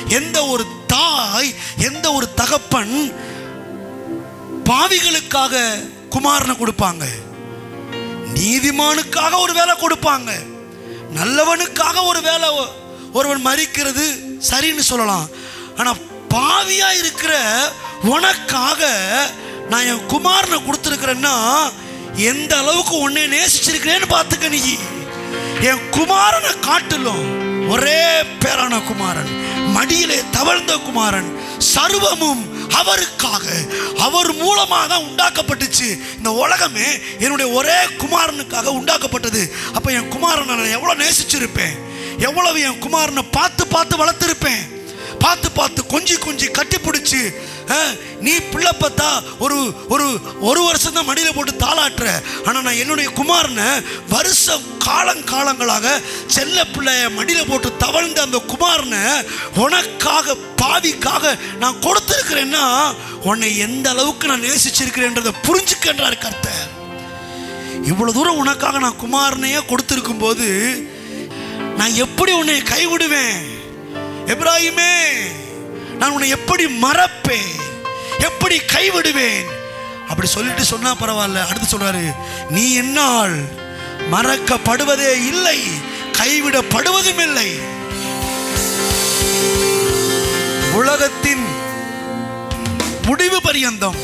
எந்த ஒரு தாய் எந்த ஒரு தகப்பன் பாவிகளுக்காக குமாரனை கொடுப்பாங்க நீதிமானுக்காக ஒரு வேலை கொடுப்பாங்க நல்லவனுக்காக ஒரு வேலை ஒ- ஒருவன் மறிக்கிறது சரின்னு சொல்லலாம் ஆனா பாவியா இருக்கிற உனக்காக நான் என் குமாரனை கொடுத்துருக்கிறேன்னா எந்த அளவுக்கு உன்னை நேசிச்சிருக்கிறேன்னு பார்த்துக்க நீ என் குமாரனை காட்டிலும் ஒரே பேரான குமாரன் மடியிலே தவழ்ந்த குமாரன் சர்வமும் அவருக்காக அவர் மூலமாக தான் உண்டாக்கப்பட்டுச்சு இந்த உலகமே என்னுடைய ஒரே குமாரனுக்காக உண்டாக்கப்பட்டது அப்போ என் குமாரனை நான் எவ்வளோ நேசிச்சிருப்பேன் எவ்வளவு என் குமாரனை பார்த்து பார்த்து வளர்த்துருப்பேன் பார்த்து பார்த்து கொஞ்சி கொஞ்சி கட்டி பிடிச்சி நீ பிள்ளை பார்த்தா ஒரு ஒரு ஒரு வருஷம் தான் மடியில் போட்டு தாளாட்டுற ஆனால் நான் என்னுடைய குமாரனை வருஷம் காலங்காலங்களாக செல்ல பிள்ளைய மடியில் போட்டு தவழ்ந்த அந்த குமாரனை உனக்காக பாவிக்காக நான் கொடுத்துருக்கிறேன்னா உன்னை எந்த அளவுக்கு நான் நேசிச்சிருக்கிறேன்றதை புரிஞ்சுக்கின்றார் கர்த்தர் இவ்வளவு தூரம் உனக்காக நான் குமாரனையே கொடுத்திருக்கும் போது நான் எப்படி உன்னை கைவிடுவேன் எப்ராஹிமே நான் உன்னை எப்படி மறப்பேன் எப்படி கைவிடுவேன் அப்படி சொல்லிட்டு சொன்னா பரவாயில்ல அடுத்து சொல்றாரு நீ என்னால் மறக்கப்படுவதே இல்லை கைவிடப்படுவதும் இல்லை உலகத்தின் முடிவு பரியந்தம்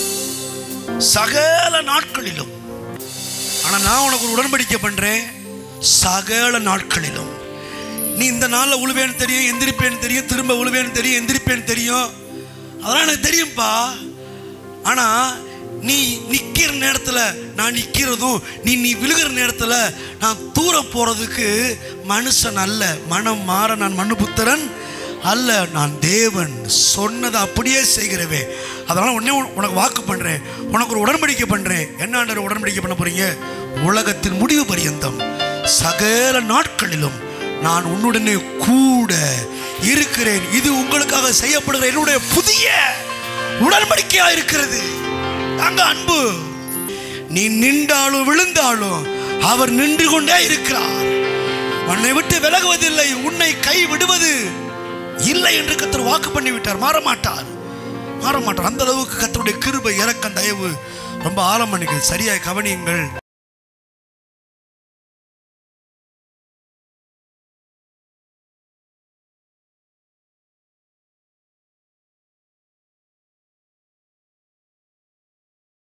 சகல நாட்களிலும் ஆனா நான் உனக்கு ஒரு உடன்படிக்கை பண்றேன் சகல நாட்களிலும் நீ இந்த நாளில் உழுவேன்னு தெரியும் எந்திரிப்பேன்னு தெரியும் திரும்ப உழுவேன்னு தெரியும் எந்திரிப்பேன்னு தெரியும் அதெல்லாம் எனக்கு தெரியும்ப்பா ஆனா நீ நிக்கிற நேரத்துல நான் நிக்கிறதும் நீ நீ விழுகிற நேரத்துல நான் தூரம் போறதுக்கு மனுஷன் அல்ல மனம் மாற நான் மனுபுத்திரன் அல்ல நான் தேவன் சொன்னதை அப்படியே செய்கிறவே அதனால உடனே உன- உனக்கு வாக்கு பண்றேன் உனக்கு ஒரு உடன்படிக்கை பண்றேன் என்ன ஆண்டவர் உடன்படிக்கை பண்ண போறீங்க உலகத்தின் முடிவு பரியந்தம் சகல நாட்களிலும் நான் உன்னுடனே கூட இருக்கிறேன் இது உங்களுக்காக செய்யப்படுகிற என்னுடைய புதிய உடன்படிக்கையா இருக்கிறது அங்க அன்பு நீ நின்றாலும் விழுந்தாலும் அவர் நின்று கொண்டே இருக்கிறார் உன்னை விட்டு விலகுவதில்லை உன்னை கை விடுவது இல்லை என்று கத்தர் வாக்கு பண்ணி விட்டார் மாற மாட்டார் மாற மாட்டார் அந்த அளவுக்கு கத்தருடைய கிருபை இறக்கம் தயவு ரொம்ப ஆழம் பண்ணிக்கிறது சரியாய் கவனியுங்கள்